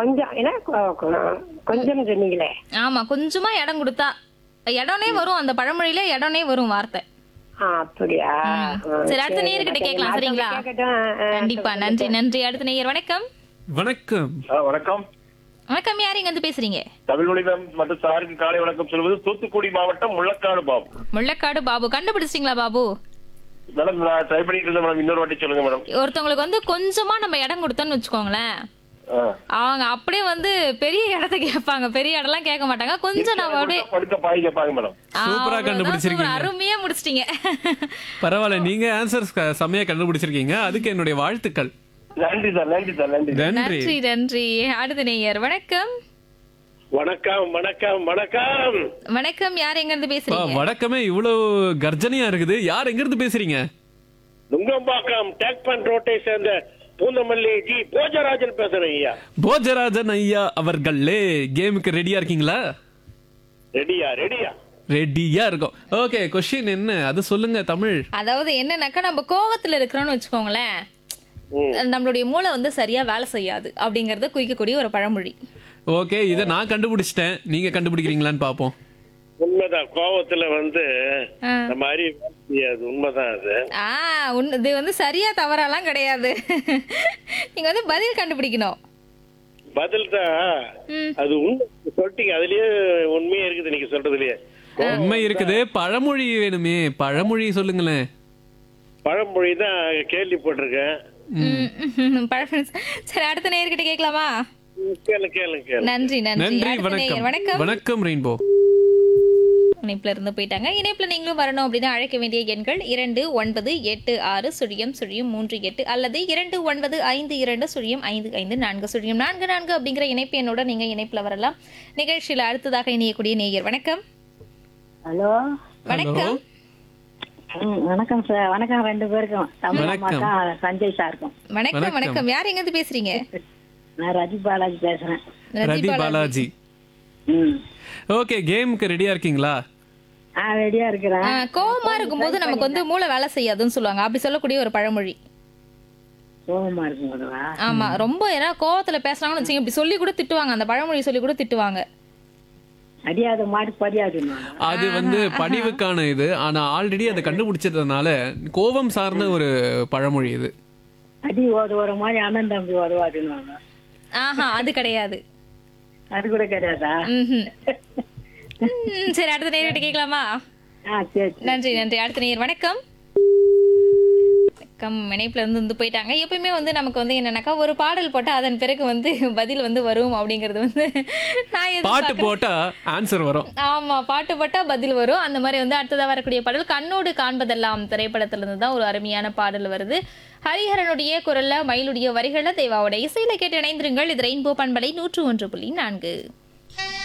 கொஞ்சம் என்ன கொ- கொ- கொஞ்சம் சொன்னீங்களே ஆமா கொஞ்சமா இடம் கொடுத்தா இடனே வரும் அந்த பழமொழியில இடனே வரும் வார்த்தை ஆ, அப்படியா ஆ, சரி அடுத்த சரி, நேயர்கிட்ட சரி, கேட்கலாம் அடுத்தவங்க சரிங்களா கேட்கட்டும். ஆ, கண்டிப்பா நன்றி நன்றி அடுத்த நேயர் வணக்கம் வணக்கம் ஆ, வணக்கம் வணக்கம் யார் இங்க வந்து பேசுறீங்க தமிழ் மொழி மேம் மற்றும் சாருக்கு காலை வணக்கம் சொல்வது தூத்துக்குடி மாவட்டம் முள்ளக்காடு பாபு முள்ளக்காடு பாபு கண்டுபிடிச்சிட்டீங்களா பாபு மேடம் நான் ட்ரை பண்ணிட்டு இருந்தேன் மேடம் இன்னொரு வாட்டி சொல்லுங்க மேடம் ஒருத்தவங்களுக்கு வந்து கொஞ்சமா நம்ம இடம் கொடுத்தோம்னு வச்சுக்கோங்களேன் ஆ. அவங்க அப்படியே வந்து பெரிய இடத்த கேட்பாங்க பெரிய இடம்லாம் கேட்க மாட்டாங்க கொஞ்சம் நம்ம அப்படியே படுக்க பாய் கேட்பாங்க மேடம் ஆ, சூப்பரா அவ்வளவுதான், கண்டுபிடிச்சிருக்கீங்க. சூப்பர். அருமையா முடிச்சிட்டீங்க பரவாயில்ல நீங்க ஆன்சர்ஸ் செம்மையா கண்டுபிடிச்சிருக்கீங்க அதுக்கு என்னுடைய வாழ்த்துக்கள் நன்றி சார் நன்றி சார் நன்றி நன்றி நன்றி நன்றி அடுத்த நேயர் வணக்கம் வணக்கம் வணக்கம் வணக்கம் வணக்கம் யார் எங்க இருந்து பா, பேசுறீங்க வடக்கமே இவ்வளவு கர்ஜனையா இருக்குது யார் எங்க இருந்து பேசுறீங்க நுங்கம்பாக்கம் டேக் பண்ட் ரோட்டை சேர்ந்த பூந்தமல்லி ஜி போஜராஜன் பேசுறேன் ஐயா போஜராஜன் ஐயா அவர்களே கேமுக்கு ரெடியா இருக்கீங்களா ரெடியா ரெடியா ரெடியா இருக்கும் ஓகே கொஸ்டின் என்ன அது சொல்லுங்க தமிழ் அதாவது என்னன்னாக்கா நம்ம கோவத்துல இருக்கிறோம்னு வச்சுக்கோங்களேன் நம்மளுடைய மூளை வந்து சரியா வேலை செய்யாது அப்படிங்கறத குறிக்கக்கூடிய ஒரு பழமொழி ஓகே இத நான் கண்டுபிடிச்சிட்டேன் நீங்க கண்டுபிடிக்கிறீங்களான்னு பாப்போம் உண்மைதான் கோவத்துல வந்து ஆ. நம்ம அறிய முடியாது உண்மைதான் அது ஆ உன்- இது வந்து சரியா தவறாலாம் கிடையாது நீங்க வந்து பதில் கண்டுபிடிக்கணும் பதில் தான் ம். அது உண்மை சொல்லிட்டீங்க அதுலயே உண்மையே இருக்குது நீங்க சொல்றதுலயே உண்மை இருக்குது பழமொழி வேணுமே பழமொழி சொல்லுங்களேன் பழமொழி தான் கேள்விப்பட்டிருக்கேன் ம், பழம் சரி அடுத்த நேயர்கிட்ட கேட்கலாமா கேளு கேளு கேளு நன்றி நன்றி நன்றி அடுத்த வணக்கம் நேயர் வணக்கம் வணக்கம் ரெயின்போ இணைப்புல இருந்து போயிட்டாங்க இணைப்புல நீங்களும் வரணும் அப்படின்னா அழைக்க வேண்டிய எண்கள் இரண்டு ஒன்பது எட்டு ஆறு சுழியம் சுழியம் மூன்று எட்டு அல்லது இரண்டு ஒன்பது ஐந்து இரண்டு சுழியம் ஐந்து ஐந்து நான்கு சுழியம் நான்கு நான்கு அப்படிங்கிற இணைப்பு எண்ணோட நீங்க இணைப்புல வரலாம் நிகழ்ச்சியில அடுத்ததாக இணையக்கூடிய நேயர் வணக்கம் ஹலோ வணக்கம் ம், வணக்கம் சார் வணக்கம் ரெண்டு பேருக்கும் தமிழ் வணக்கம். அம்மாக்கா சஞ்சய் சாருக்கும் வணக்கம் வணக்கம் யார் எங்க இருந்து பேசுறீங்க நான் ரஜி பாலாஜி பேசுறேன் ரதி பாலாஜி ம் ஓகே கேமுக்கு ரெடியா இருக்கீங்களா ஆ ரெடியா இருக்கிறேன் ஆ, கோவமா இருக்கும்போது நமக்கு வந்து மூளை வேலை செய்யாதுன்னு சொல்லுவாங்க அப்படி சொல்லக்கூடிய ஒரு பழமொழி கோபமா இருக்கும் போதுவா ஆமா ரொம்ப ஏன்னா கோவத்துல பேசுறாங்கன்னு வச்சுங்க இப்படி சொல்லி கூட திட்டுவாங்க அந்த பழமொழி சொல்லி கூட திட்டுவாங்க அடியாத மாடு படியாது அது வந்து படிவுக்கான இது ஆனா ஆல்ரெடி அதை கண்டுபிடிச்சதுனால கோபம் சார்ந்த ஒரு பழமொழி இது அடி ஓது வர மாதிரி அண்ணன் தம்பி வருவாதுன்னு ஆஹா அது கிடையாது அது கூட கிடையாதா ம்ஹும். ம், சரி அடுத்த நேர்கிட்ட கேட்கலாமா ஆ சரி சரி. நன்றி நன்றி அடுத்த நேர் வணக்கம் வணக்கம் இணைப்புல இருந்து வந்து போயிட்டாங்க எப்பயுமே வந்து நமக்கு வந்து என்னன்னாக்கா ஒரு பாடல் போட்டா அதன் பிறகு வந்து பதில் வந்து வரும் அப்படிங்கிறது வந்து நான் பாட்டு எதிர்பார்க்கறேன். போட்டா ஆன்சர் வரும் ஆமா பாட்டு போட்டா பதில் வரும் அந்த மாதிரி வந்து அடுத்ததா வரக்கூடிய பாடல் கண்ணோடு காண்பதெல்லாம் திரைப்படத்துல இருந்து தான் ஒரு அருமையான பாடல் வருது ஹரிஹரனுடைய குரல்ல மயிலுடைய வரிகள்ல தேவாவோட இசையில கேட்டு இணைந்திருங்கள் இது ரெயின்போ பண்பலை நூற்று ஒன்று புள்ளி நான்கு